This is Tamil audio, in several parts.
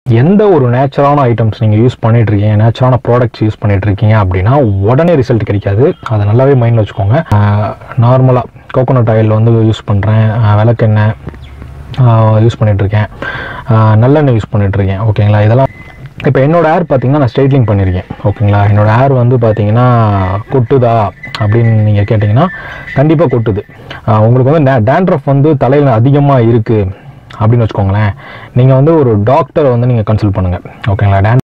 எந்த ஒரு நேச்சுரலான ஐட்டம்ஸ் நீங்கள் யூஸ் பண்ணிட்டு இருக்கீங்க நேச்சுரலான ப்ராடக்ட்ஸ் யூஸ் பண்ணிட்டு இருக்கீங்க அப்படின்னா உடனே ரிசல்ட் கிடைக்காது அதை நல்லாவே மைண்டில் வச்சுக்கோங்க நார்மலாக கோகோனட் ஆயில் வந்து யூஸ் பண்ணுறேன் விளக்கெண்ணெய் யூஸ் பண்ணிகிட்ருக்கேன் நல்லெண்ணெய் யூஸ் பண்ணிகிட்ருக்கேன் ஓகேங்களா இதெல்லாம் இப்போ என்னோட ஹேர் பார்த்தீங்கன்னா நான் ஸ்ட்ரைட்லிங் பண்ணியிருக்கேன் ஓகேங்களா என்னோட ஹேர் வந்து பார்த்தீங்கன்னா கொட்டுதா அப்படின்னு நீங்கள் கேட்டிங்கன்னா கண்டிப்பாக கொட்டுது ஆஹ் உங்களுக்கு வந்து டேண்ட்ரஃப் வந்து தலையில் அதிகமாக இருக்குது அப்படின்னு வச்சுக்கோங்களேன் நீங்கள் வந்து ஒரு டாக்டரை வந்து நீங்கள் கன்சல்ட் பண்ணுங்கள் ஓகேங்களா டேன்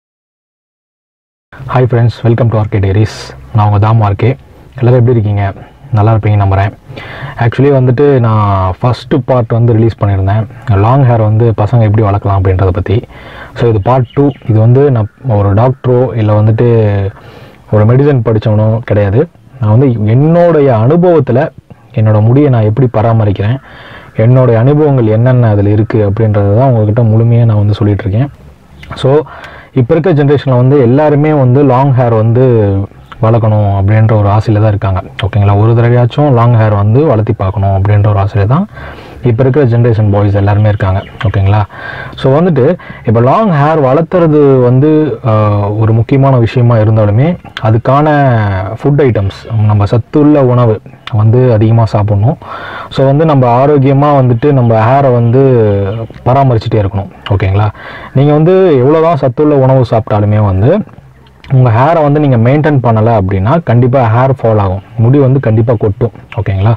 hi friends welcome to RK diaries நான் உங்கள் தாம் ஆர்கே எல்லோரும் எப்படி இருக்கீங்க நல்லா இருப்பீங்க நம்புகிறேன் ஆக்சுவலி வந்துட்டு நான் ஃபஸ்ட்டு பார்ட் வந்து ரிலீஸ் பண்ணியிருந்தேன் லாங் ஹேர் வந்து பசங்க எப்படி வளர்க்கலாம் அப்படின்றத பற்றி ஸோ இது பார்ட் டூ இது வந்து நான் ஒரு டாக்டரோ இல்லை வந்துட்டு ஒரு மெடிசன் படித்தவனோ கிடையாது நான் வந்து என்னுடைய அனுபவத்தில் என்னோடய முடியை நான் எப்படி பராமரிக்கிறேன் என்னுடைய அனுபவங்கள் என்னென்ன அதில் இருக்குது அப்படின்றத தான் உங்கள்கிட்ட முழுமையாக நான் வந்து சொல்லிட்டு இருக்கேன் ஸோ இப்போ இருக்க ஜென்ரேஷனில் வந்து எல்லாருமே வந்து லாங் ஹேர் வந்து வளர்க்கணும் அப்படின்ற ஒரு ஆசையில் தான் இருக்காங்க ஓகேங்களா ஒரு தடவையாச்சும் லாங் ஹேர் வந்து வளர்த்தி பார்க்கணும் அப்படின்ற ஒரு ஆசையில் தான் இப்போ இருக்கிற ஜென்ரேஷன் பாய்ஸ் எல்லாருமே இருக்காங்க ஓகேங்களா ஸோ வந்துட்டு இப்போ லாங் ஹேர் வளர்த்துறது வந்து ஆஹ், ஒரு முக்கியமான விஷயமா இருந்தாலுமே அதுக்கான ஃபுட் ஐட்டம்ஸ் நம்ம சத்துள்ள உணவு வந்து அதிகமாக சாப்பிட்ணும் ஸோ வந்து நம்ம ஆரோக்கியமாக வந்துட்டு நம்ம ஹேரை வந்து பராமரிச்சுட்டே இருக்கணும் ஓகேங்களா நீங்கள் வந்து எவ்வளோ தான் சத்துள்ள உணவு சாப்பிட்டாலுமே வந்து உங்கள் ஹேரை வந்து நீங்கள் மெயின்டைன் பண்ணலை அப்படின்னா கண்டிப்பாக ஹேர் ஃபால் ஆகும் முடி வந்து கண்டிப்பாக கொட்டும் ஓகேங்களா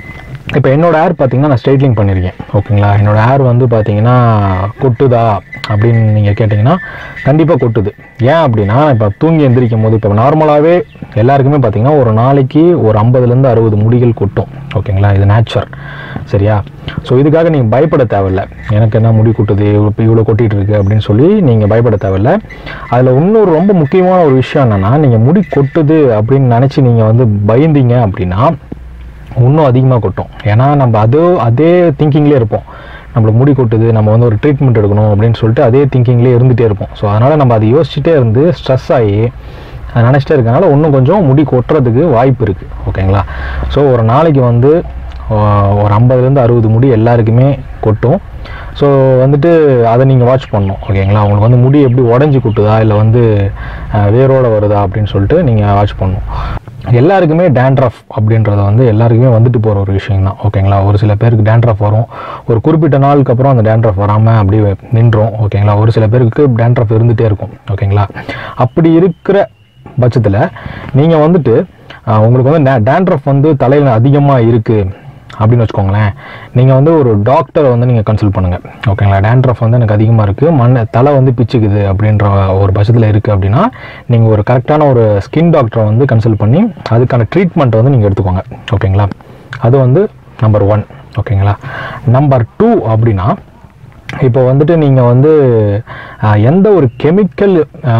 இப்போ என்னோட ஹேர் பார்த்தீங்கன்னா நான் ஸ்ட்ரைட்லிங் பண்ணியிருக்கேன் ஓகேங்களா என்னோட ஹேர் வந்து பார்த்தீங்கன்னா கொட்டுதா அப்படின்னு நீங்கள் கேட்டிங்கன்னா கண்டிப்பாக கொட்டுது ஏன் அப்படின்னா இப்போ தூங்கி எந்திரிக்கும் போது இப்போ நார்மலாகவே எல்லாருக்குமே பார்த்தீங்கன்னா ஒரு நாளைக்கு ஒரு ஐம்பதுலேருந்து அறுபது முடிகள் கொட்டும் ஓகேங்களா இது நேச்சர் சரியா ஸோ இதுக்காக நீங்கள் பயப்பட தேவையில்ல எனக்கு என்ன முடி கொட்டுது இவ்வளோ இவ்வளோ கொட்டிகிட்டு இருக்கு அப்படின்னு சொல்லி நீங்கள் பயப்பட தேவையில்ல அதில் இன்னொரு ரொம்ப முக்கியமான ஒரு விஷயம் என்னென்னா நீங்கள் முடி கொட்டுது அப்படின்னு நினச்சி நீங்கள் வந்து பயந்தீங்க அப்படின்னா இன்னும் அதிகமாக கொட்டும் ஏன்னா நம்ம அதோ அதே திங்கிங்லேயே இருப்போம் நம்மளுக்கு முடி கொட்டுது நம்ம வந்து ஒரு ட்ரீட்மெண்ட் எடுக்கணும் அப்படின்னு சொல்லிட்டு அதே திங்கிங்லேயே இருந்துகிட்டே இருப்போம் ஸோ அதனால் நம்ம அதை யோசிச்சுட்டே இருந்து ஸ்ட்ரெஸ் ஆகி அதை நினச்சிட்டே இருக்கனால இன்னும் கொஞ்சம் முடி கொட்டுறதுக்கு வாய்ப்பு இருக்குது ஓகேங்களா ஸோ ஒரு நாளைக்கு வந்து ஆஹ், ஒரு ஐம்பதுலேருந்து அறுபது முடி எல்லாருக்குமே கொட்டும் ஸோ வந்துட்டு அதை நீங்கள் வாட்ச் பண்ணணும் ஓகேங்களா உங்களுக்கு வந்து முடி எப்படி உடஞ்சி கொட்டுதா இல்லை வந்து ஆஹ், வேரோட வருதா அப்படின்னு சொல்லிட்டு நீங்கள் வாட்ச் பண்ணணும் எல்லாருக்குமே டேண்ட்ரஃப் அப்படின்றது வந்து எல்லாருக்குமே வந்துட்டு போகிற ஒரு விஷயம் தான் ஓகேங்களா ஒரு சில பேருக்கு டேண்ட்ரஃப் வரும் ஒரு குறிப்பிட்ட நாளுக்கு அப்புறம் அந்த டேண்ட்ரஃப் வராமல் அப்படியே நின்றோம் ஓகேங்களா ஒரு சில பேருக்கு டேண்ட்ரஃப் இருந்துகிட்டே இருக்கும் ஓகேங்களா அப்படி இருக்கிற பட்சத்தில் நீங்கள் வந்துட்டு ஆஹ், உங்களுக்கு வந்து டேண்ட்ரஃப் வந்து தலையில் அதிகமாக இருக்குது அப்படின்னு வச்சுக்கோங்களேன் நீங்கள் வந்து ஒரு டாக்டரை வந்து நீங்கள் கன்சல்ட் பண்ணுங்கள் ஓகேங்களா டேண்ட்ரஃப் வந்து எனக்கு அதிகமாக இருக்குது மண் தலை வந்து பிச்சுக்குது அப்படின்ற ஒரு பட்சத்தில் இருக்குது அப்படின்னா நீங்கள் ஒரு கரெக்டான ஒரு ஸ்கின் டாக்டரை வந்து கன்சல்ட் பண்ணி அதுக்கான ட்ரீட்மெண்ட்டை வந்து நீங்கள் எடுத்துக்கோங்க ஓகேங்களா அது வந்து நம்பர் ஒன் ஓகேங்களா நம்பர் டூ அப்படின்னா இப்போ வந்துட்டு நீங்கள் வந்து ஆஹ், எந்த ஒரு கெமிக்கல்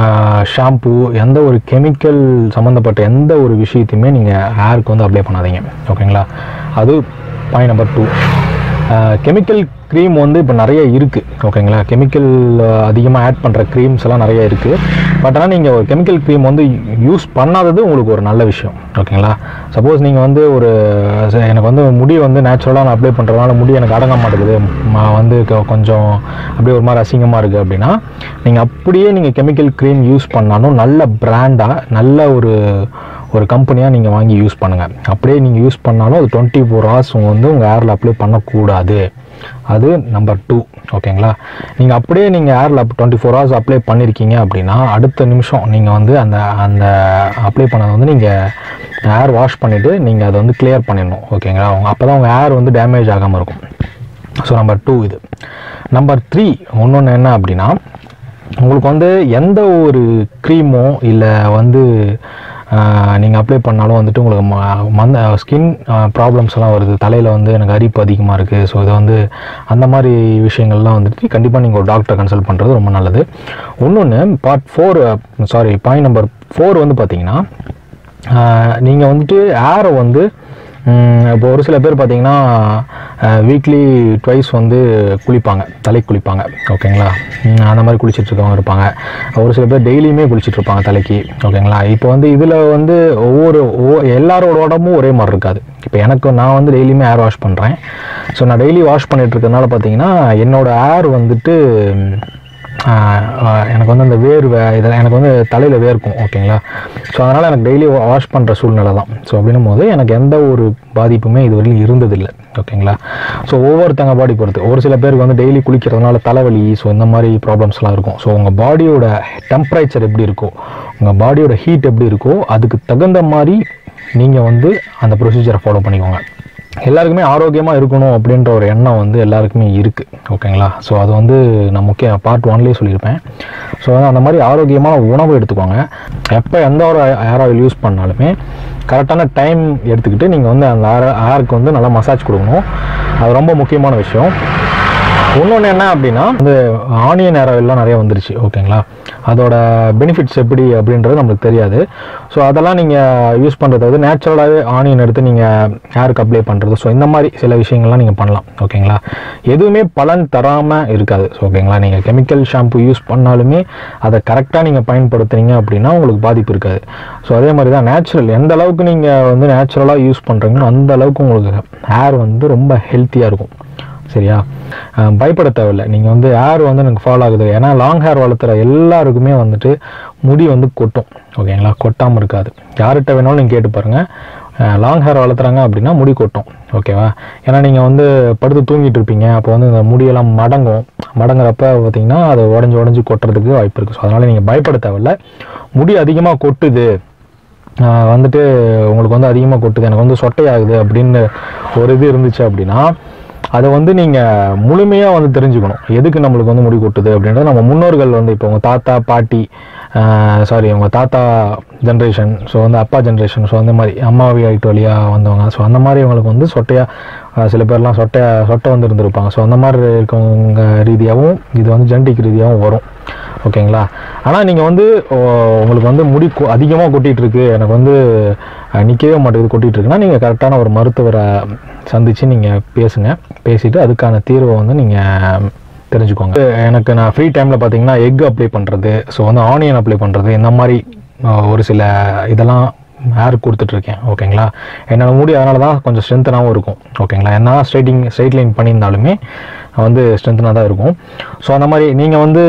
ஷாம்பு எந்த ஒரு கெமிக்கல் சம்மந்தப்பட்ட எந்த ஒரு விஷயத்தையுமே நீங்கள் ஹேருக்கு வந்து அப்ளை பண்ணாதீங்க ஓகேங்களா அது point number two chemical cream வந்து இப்போ நிறைய இருக்குது ஓகேங்களா கெமிக்கல் அதிகமாக ஆட் பண்ணுற க்ரீம்ஸ் எல்லாம் நிறைய இருக்குது பட் ஆனால் நீங்கள் ஒரு கெமிக்கல் க்ரீம் வந்து யூஸ் பண்ணாதது உங்களுக்கு ஒரு நல்ல விஷயம் ஓகேங்களா சப்போஸ் நீங்கள் வந்து ஒரு ச- எனக்கு வந்து முடி வந்து நேச்சுரலாக நான் அப்ளை பண்ணுறதுனால முடி எனக்கு அடங்க மாட்டேங்குது ம- வந்து கொ- கொஞ்சம் அப்படியே ஒரு மாதிரி அசிங்கமாக இருக்குது அப்படின்னா நீங்கள் அப்படியே நீங்கள் கெமிக்கல் க்ரீம் யூஸ் பண்ணாலும் நல்ல பிராண்டாக நல்ல ஒரு ஒரு கம்பெனியாக நீங்கள் வாங்கி யூஸ் பண்ணுங்கள் அப்படியே நீங்கள் யூஸ் பண்ணாலும் அது டுவெண்ட்டி ஃபோர் ஹவர்ஸ் வந்து உங்கள் ஹேரில் அப்ளை பண்ணக்கூடாது அது நம்பர் டூ ஓகேங்களா நீங்கள் அப்படியே நீங்கள் ஹேரில் டுவெண்ட்டி ஃபோர் ஹவர்ஸ் அப்ளை பண்ணியிருக்கீங்க அப்படின்னா அடுத்த நிமிஷம் நீங்கள் வந்து அந்த அந்த அப்ளை பண்ணதை வந்து நீங்கள் ஹேர் வாஷ் பண்ணிவிட்டு நீங்கள் அதை வந்து கிளியர் பண்ணிடணும் ஓகேங்களா அப்போ தான் உங்கள் ஹேர் வந்து டேமேஜ் ஆகாமல் இருக்கும் ஸோ நம்பர் டூ இது நம்பர் த்ரீ இன்னொன்று என்ன அப்படின்னா உங்களுக்கு வந்து எந்த ஒரு க்ரீமோ இல்லை வந்து நீங்கள் அப்ளை பண்ணாலும் வந்துட்டு உங்களுக்கு ம- மந்த ஸ்கின் ப்ராப்ளம்ஸ் எல்லாம் வருது தலையில் வந்து எனக்கு அரிப்பு அதிகமாக இருக்குது ஸோ இதை வந்து அந்த மாதிரி விஷயங்கள்லாம் வந்துட்டு கண்டிப்பாக நீங்கள் ஒரு டாக்டரை கன்சல்ட் பண்ணுறது ரொம்ப நல்லது இன்னொன்று part four sorry point number four வந்து பார்த்தீங்கன்னா நீங்கள் வந்துட்டு ஏரை வந்து ம், இப்போ ஒரு சில பேர் பார்த்தீங்கன்னா வீக்லி ட்வைஸ் வந்து குளிப்பாங்க தலைக்கு குளிப்பாங்க ஓகேங்களா ம், அந்த மாதிரி குளிச்சிட்டு இருக்கவங்க இருப்பாங்க ஒரு சில பேர் டெய்லியுமே குளிச்சிட்டு இருப்பாங்க தலைக்கு ஓகேங்களா இப்போ வந்து இதில் வந்து ஒவ்வொரு ஒவ்வொ- எல்லாரோட உடம்பும் ஒரே மாதிரி இருக்காது இப்போ எனக்கு நான் வந்து டெய்லியுமே ஹேர் வாஷ் பண்ணுறேன் ஸோ நான் டெய்லி வாஷ் பண்ணிட்டு இருக்கறனால பார்த்தீங்கன்னா என்னோட ஹேர் வந்துட்டு ம், ஆஹ் ஆஹ் எனக்கு வந்து அந்த வேர்வை இதெல்லாம் எனக்கு வந்து தலையில் வேர்க்கும் ஓகேங்களா ஸோ அதனால் எனக்கு டெய்லி வாஷ் பண்ணுற சூழ்நிலை தான் ஸோ அப்படின்னும் போது எனக்கு எந்த ஒரு பாதிப்புமே இது வரையிலும் இருந்ததில்லை ஓகேங்களா ஸோ ஒவ்வொருத்தங்க பாடி பொறுத்து ஒரு சில பேருக்கு வந்து டெய்லி குளிக்கிறதுனால தலைவலி ஸோ இந்த மாதிரி ப்ராப்ளம்ஸ்லாம் இருக்கும் ஸோ உங்கள் பாடியோட டெம்பரேச்சர் எப்படி இருக்கோ உங்கள் பாடியோட ஹீட் எப்படி இருக்கோ அதுக்கு தகுந்த மாதிரி நீங்கள் வந்து அந்த ப்ரொசீஜரை ஃபாலோ பண்ணிக்கோங்க எல்லாருக்குமே ஆரோக்கியமாக இருக்கணும் அப்படின்ற ஒரு எண்ணம் வந்து எல்லாருக்குமே இருக்குது ஓகேங்களா ஸோ அது வந்து நான் முக்கிய பார்ட் ஒன்லேயே சொல்லியிருப்பேன் ஸோ அந்த மாதிரி ஆரோக்கியமான உணவு எடுத்துக்கோங்க எப்போ எந்த ஒரு ஹேர் ஆயில் யூஸ் பண்ணாலுமே கரெக்டான டைம் எடுத்துக்கிட்டு நீங்கள் வந்து அந்த ஹேர் ஹேருக்கு வந்து நல்லா மசாஜ் கொடுக்கணும் அது ரொம்ப முக்கியமான விஷயம் இன்னொன்று என்ன அப்படின்னா இந்த ஆனியன் ஹேர் ஆயில்லாம் நிறைய வந்துருச்சு ஓகேங்களா அதோட பெனிஃபிட்ஸ் எப்படி அப்படின்றது நம்மளுக்கு தெரியாது ஸோ அதெல்லாம் நீங்கள் யூஸ் பண்ணுறது வந்து நேச்சுரலாகவே ஆனியன் எடுத்து நீங்கள் ஹேருக்கு அப்ளை பண்ணுறது ஸோ இந்த மாதிரி சில விஷயங்கள்லாம் நீங்கள் பண்ணலாம் ஓகேங்களா எதுவுமே பலன் தராமல் இருக்காது ஸோ ஓகேங்களா நீங்கள் கெமிக்கல் ஷாம்பு யூஸ் பண்ணாலுமே அதை கரெக்டாக நீங்கள் பயன்படுத்துனீங்க அப்படின்னா உங்களுக்கு பாதிப்பு இருக்காது ஸோ அதே மாதிரி தான் நேச்சுரல் எந்த அளவுக்கு நீங்கள் வந்து நேச்சுரலாக யூஸ் பண்ணுறீங்களோ அந்த அளவுக்கு உங்களுக்கு ஹேர் வந்து ரொம்ப ஹெல்த்தியாக இருக்கும் சரியா அஹ் பயப்பட தேவையில்லை நீங்கள் வந்து ஹேர் வந்து எனக்கு ஃபாலோ ஆகுது ஏன்னா லாங் ஹேர் வளர்த்துற எல்லாருக்குமே வந்துட்டு முடி வந்து கொட்டும் ஓகேங்களா கொட்டாமல் இருக்காது யார்கிட்ட வேணாலும் நீங்கள் கேட்டு பாருங்கள் லாங் ஹேர் வளர்த்துறாங்க அப்படின்னா முடி கொட்டும் ஓகேவா ஏன்னா நீங்கள் வந்து படுத்து தூங்கிட்டு இருப்பீங்க அப்போ வந்து இந்த முடியெல்லாம் மடங்கும் மடங்குறப்ப பார்த்தீங்கன்னா அது உடஞ்சி உடஞ்சி கொட்டுறதுக்கு வாய்ப்பு இருக்குது ஸோ அதனால் நீங்கள் பயப்பட தேவையில்ல முடி அதிகமாக கொட்டுது ஆஹ் வந்துட்டு உங்களுக்கு வந்து அதிகமாக கொட்டுது எனக்கு வந்து சொட்டையாகுது அப்படின்னு ஒரு இது இருந்துச்சு அப்படின்னா அதை வந்து நீங்கள் முழுமையாக வந்து தெரிஞ்சுக்கணும் எதுக்கு நம்மளுக்கு வந்து முடி கொட்டுது அப்படின்றது நம்ம முன்னோர்கள் வந்து இப்போ உங்கள் தாத்தா பாட்டி சாரி உங்கள் தாத்தா ஜென்ரேஷன் ஸோ வந்து அப்பா ஜென்ரேஷன் ஸோ அந்த மாதிரி அம்மாவி ஆயிட்டு வழியாக வந்தவங்க ஸோ அந்த மாதிரி அவங்களுக்கு வந்து சொட்டையாக சில பேர்லாம் சொட்டையா சொட்டை வந்து இருந்திருப்பாங்க ஸோ அந்த மாதிரி இருக்கவங்க ரீதியாகவும் இது வந்து ஜெனடிக் ரீதியாகவும் வரும் ஓகேங்களா ஆனால் நீங்கள் வந்து ஓ, உங்களுக்கு வந்து முடி அதிகமாக கொட்டிகிட்டு இருக்கு எனக்கு வந்து அஹ், நிற்கவே மாட்டேங்குது கொட்டிகிட்டு இருக்குன்னா நீங்கள் கரெக்டான ஒரு மருத்துவரை சந்தித்து நீங்கள் பேசுங்க பேசிட்டு அதுக்கான தீர்வை வந்து நீங்கள் தெரிஞ்சுக்கோங்க எனக்கு நான் ஃப்ரீ டைமில் பார்த்தீங்கன்னா எக் அப்ளை பண்ணுறது ஸோ வந்து ஆனியன் அப்ளை பண்ணுறது இந்த மாதிரி அஹ், ஒரு சில இதெல்லாம் ஹேர் கொடுத்துட்ருக்கேன் ஓகேங்களா என்னோட முடி அதனால தான் கொஞ்சம் ஸ்ட்ரென்த்தனாகவும் இருக்கும் ஓகேங்களா என்ன ஸ்ட்ரைட்டிங் ஸ்ட்ரைட் லைன் பண்ணியிருந்தாலுமே வந்து ஸ்ட்ரென்த்தனாக தான் இருக்கும் ஸோ அந்த மாதிரி நீங்கள் வந்து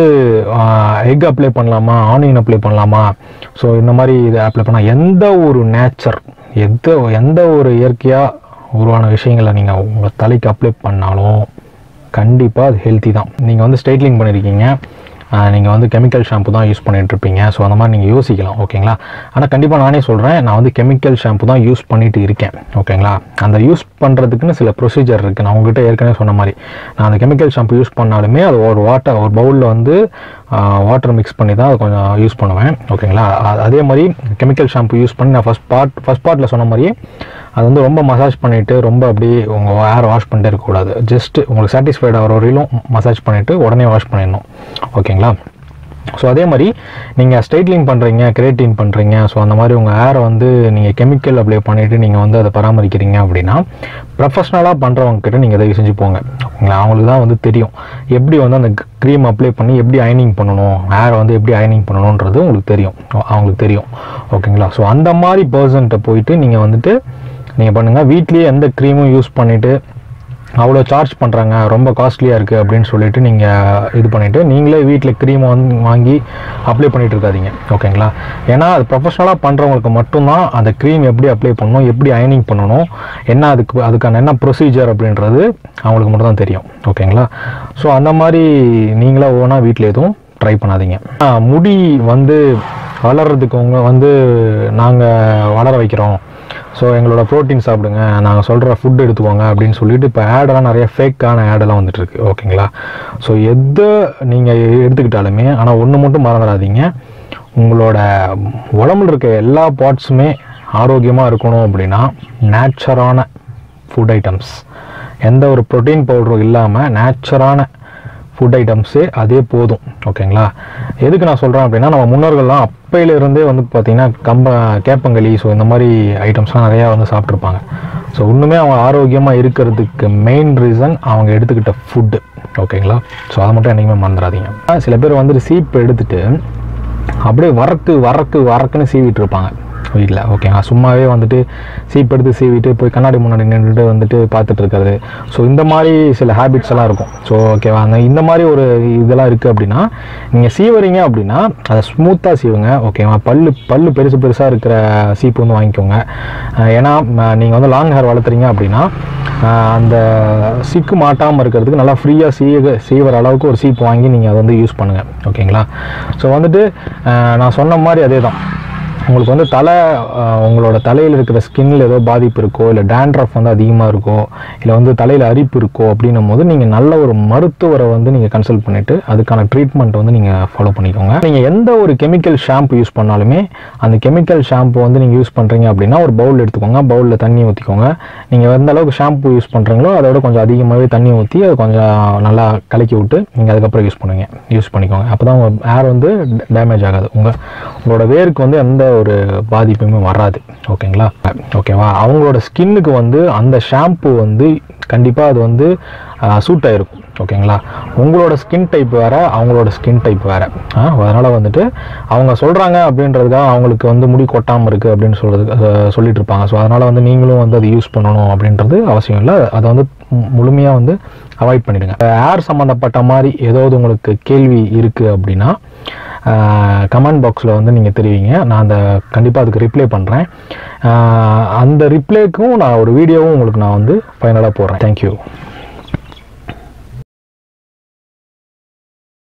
எக் அப்ளை பண்ணலாமா ஆனியன் அப்ளை பண்ணலாமா ஸோ இந்த மாதிரி இதை அப்ளை பண்ணால் எந்த ஒரு நேச்சர் எந்த எந்த ஒரு இயற்கையாக உருவான விஷயங்களை நீங்கள் உங்கள் தலைக்கு அப்ளை பண்ணாலும் கண்டிப்பாக அது ஹெல்த்தி தான் நீங்கள் வந்து ஸ்ட்ரைட்லிங் பண்ணியிருக்கீங்க நீங்கள் வந்து கெமிக்கல் ஷாம்பு தான் யூஸ் பண்ணிட்டு இருப்பீங்க ஸோ அந்த மாதிரி நீங்கள் யோசிக்கலாம் ஓகேங்களா ஆனால் கண்டிப்பாக நானே சொல்கிறேன் நான் வந்து கெமிக்கல் ஷாம்பு தான் யூஸ் பண்ணிட்டு இருக்கேன் ஓகேங்களா அந்த யூஸ் பண்ணுறதுக்குன்னு சில ப்ரொசீஜர் இருக்குது நான் உங்ககிட்ட ஏற்கனவே சொன்ன மாதிரி நான் அந்த கெமிக்கல் ஷாம்பு யூஸ் பண்ணாலுமே அது ஒரு வாட்டர் ஒரு பவுலில் வந்து வாட்டர் மிக்ஸ் பண்ணி தான் அதை கொஞ்சம் யூஸ் பண்ணுவேன் ஓகேங்களா அ- அதே மாதிரி கெமிக்கல் ஷாம்பு யூஸ் பண்ணி நான் ஃபஸ்ட் பார்ட் ஃபஸ்ட் பார்ட்டில் சொன்ன மாதிரியே அது வந்து ரொம்ப மசாஜ் பண்ணிவிட்டு ரொம்ப அப்படியே உங்கள் ஹேர் வாஷ் பண்ணிட்டே இருக்கக்கூடாது ஜஸ்ட் உங்களுக்கு சாட்டிஸ்ஃபைட் ஆகிற வரையிலும் மசாஜ் பண்ணிவிட்டு உடனே வாஷ் பண்ணிடணும் ஓகேங்களா ஸோ அதே மாதிரி நீங்கள் ஸ்ட்ரைட்லிங் பண்ணுறீங்க கிரேட்டின் பண்ணுறீங்க ஸோ அந்த மாதிரி உங்கள் ஹேரை வந்து நீங்கள் கெமிக்கல் அப்ளை பண்ணிவிட்டு நீங்கள் வந்து அதை பராமரிக்கிறீங்க அப்படின்னா ப்ரொஃபஷ்னலாக பண்ணுறவங்க கிட்ட நீங்கள் தயவு செஞ்சு போங்க ஓகேங்களா அவங்களுக்கு தான் வந்து தெரியும் எப்படி வந்து அந்த க்ரீம் அப்ளை பண்ணி எப்படி அயனிங் பண்ணணும் ஹேரை வந்து எப்படி அயனிங் பண்ணணுன்றது உங்களுக்கு தெரியும் அவங்களுக்கு தெரியும் ஓகேங்களா ஸோ அந்த மாதிரி பர்சன்ட்ட போயிட்டு நீங்கள் வந்துட்டு நீங்கள் பண்ணுங்கள் வீட்லேயே எந்த க்ரீமும் யூஸ் பண்ணிவிட்டு அவ்வளோ சார்ஜ் பண்ணுறாங்க ரொம்ப காஸ்ட்லியாக இருக்குது அப்படின்னு சொல்லிட்டு நீங்கள் இது பண்ணிவிட்டு நீங்களே வீட்டில் க்ரீம் வந்து வாங்கி அப்ளை பண்ணிட்டு இருக்காதீங்க ஓகேங்களா ஏன்னா அது ப்ரொஃபஷனலாக பண்ணுறவங்களுக்கு மட்டும்தான் அந்த க்ரீம் எப்படி அப்ளை பண்ணணும் எப்படி அயனிங் பண்ணணும் என்ன அதுக்கு அதுக்கான என்ன ப்ரொசீஜர் அப்படின்றது அவங்களுக்கு மட்டும் தான் தெரியும் ஓகேங்களா ஸோ அந்த மாதிரி நீங்களா ஓனா வீட்டில் எதுவும் ட்ரை பண்ணாதீங்க ஆ, முடி வந்து வளர்கிறதுக்கு உங்க வந்து நாங்கள் வளர வைக்கிறோம் ஸோ எங்களோட ப்ரோட்டீன் சாப்பிடுங்க நாங்கள் சொல்கிற ஃபுட் எடுத்துக்கோங்க அப்படின்னு சொல்லிட்டு இப்போ ஆடெல்லாம் நிறைய ஃபேக்கான ஆடெல்லாம் வந்துட்டு இருக்கு ஓகேங்களா ஸோ எதை நீங்கள் எடுத்துக்கிட்டாலுமே ஆனால் ஒன்று மட்டும் மறந்துடாதீங்க உங்களோட உடம்புல இருக்க எல்லா பார்ட்ஸுமே ஆரோக்கியமாக இருக்கணும் அப்படின்னா நேச்சரான ஃபுட் ஐட்டம்ஸ் எந்த ஒரு ப்ரோட்டீன் பவுடரும் இல்லாமல் நேச்சரான ஃபுட் ஐட்டம்ஸே அதே போதும் ஓகேங்களா எதுக்கு நான் சொல்கிறேன் அப்படின்னா நம்ம முன்னோர்கள்லாம் அப்பையில இருந்தே வந்து பார்த்திங்கன்னா கம்ப கேப்பங்களி ஸோ இந்த மாதிரி ஐட்டம்ஸ்லாம் நிறையா வந்து சாப்பிட்ருப்பாங்க ஸோ இன்னுமே அவங்க ஆரோக்கியமாக இருக்கிறதுக்கு மெயின் ரீசன் அவங்க எடுத்துக்கிட்ட ஃபுட்டு ஓகேங்களா ஸோ அதை மட்டும் என்றைக்குமே மறந்துடாதீங்க சில பேர் வந்துட்டு சீப் எடுத்துட்டு அப்படியே வரக்கு வரக்கு வரக்குன்னு சீவிட்டு இருப்பாங்க வீட்டில் ஓகேங்களா சும்மாவே வந்துட்டு சீப் எடுத்து சீவிட்டு போய் கண்ணாடி முன்னாடி நின்றுட்டு வந்துட்டு பார்த்துட்டு இருக்கிறது ஸோ இந்த மாதிரி சில ஹேபிட்ஸ் எல்லாம் இருக்கும் ஸோ ஓகேவா அந்த இந்த மாதிரி ஒரு இதெல்லாம் இருக்குது அப்படின்னா நீங்கள் சீவறீங்க அப்படின்னா அதை ஸ்மூத்தாக சீவுங்க ஓகேவா பல்லு பல்லு பெருசு பெருசாக இருக்கிற சீப்பு வந்து வாங்கிக்கோங்க அஹ் ஏன்னா நீங்கள் வந்து லாங் ஹேர் வளர்த்துறீங்க அப்படின்னா அஹ் அந்த சிக்கு மாட்டாமல் இருக்கிறதுக்கு நல்லா ஃப்ரீயாக சீவ சீவர அளவுக்கு ஒரு சீப்பு வாங்கி நீங்கள் அதை வந்து யூஸ் பண்ணுங்கள் ஓகேங்களா ஸோ வந்துட்டு அஹ் நான் சொன்ன மாதிரி அதே தான் உங்களுக்கு வந்து தலை அஹ், உங்களோட தலையில் இருக்கிற ஸ்கின்ல ஏதோ பாதிப்பு இருக்கோ இல்லை டேண்ட்ரஃப் வந்து அதிகமாக இருக்கோ இல்லை வந்து தலையில் அரிப்பு இருக்கோ அப்படின்னும் போது நீங்கள் நல்ல ஒரு மருத்துவரை வந்து நீங்கள் கன்சல்ட் பண்ணிவிட்டு அதுக்கான ட்ரீட்மெண்ட் வந்து நீங்கள் ஃபாலோ பண்ணிக்கோங்க நீங்கள் எந்த ஒரு கெமிக்கல் ஷாம்பு யூஸ் பண்ணாலுமே அந்த கெமிக்கல் ஷாம்பு வந்து நீங்கள் யூஸ் பண்ணுறீங்க அப்படின்னா ஒரு பவுல் எடுத்துக்கோங்க பவுலில் தண்ணி ஊற்றிக்கோங்க நீங்கள் எந்த அளவுக்கு ஷாம்பு யூஸ் பண்ணுறீங்களோ அதோட கொஞ்சம் அதிகமாகவே தண்ணி ஊற்றி அது கொஞ்சம் நல்லா கலக்கி விட்டு நீங்கள் அதுக்கப்புறம் யூஸ் பண்ணுவீங்க யூஸ் பண்ணிக்கோங்க அப்போ தான் உங்கள் ஹேர் வந்து டேமேஜ் ஆகாது உங்கள் உங்களோட வேருக்கு வந்து எந்த ஒரு பாதிப்புமே வராது ஓகேங்களா ஓகேவா அவங்களோட ஸ்கின்னுக்கு வந்து அந்த ஷாம்பு வந்து கண்டிப்பாக அது வந்து சூட் ஆகிருக்கும் ஓகேங்களா உங்களோட ஸ்கின் டைப் வேறு அவங்களோட ஸ்கின் டைப் வேறு அதனால் வந்துட்டு அவங்க சொல்கிறாங்க அப்படின்றதுக்காக அவங்களுக்கு வந்து முடி கொட்டாமல் இருக்குது அப்படின்னு சொல்கிறது சொல்லிட்டு இருப்பாங்க ஸோ அதனால் வந்து நீங்களும் வந்து அதை யூஸ் பண்ணணும் அப்படின்றது அவசியம் இல்லை அதை வந்து முழுமையாக வந்து அவாய்ட் பண்ணிடுங்க ஏர் சம்மந்தப்பட்ட மாதிரி ஏதாவது உங்களுக்கு கேள்வி இருக்குது அப்படின்னா கமெண்ட் பாக்ஸில் வந்து நீங்கள் தெரிவிங்க நான் அந்த கண்டிப்பாக அதுக்கு ரிப்ளை பண்ணுறேன் அந்த ரிப்ளைக்கும் நான் ஒரு வீடியோவும் உங்களுக்கு நான் வந்து ஃபைனலாக போடுறேன் தேங்க்யூ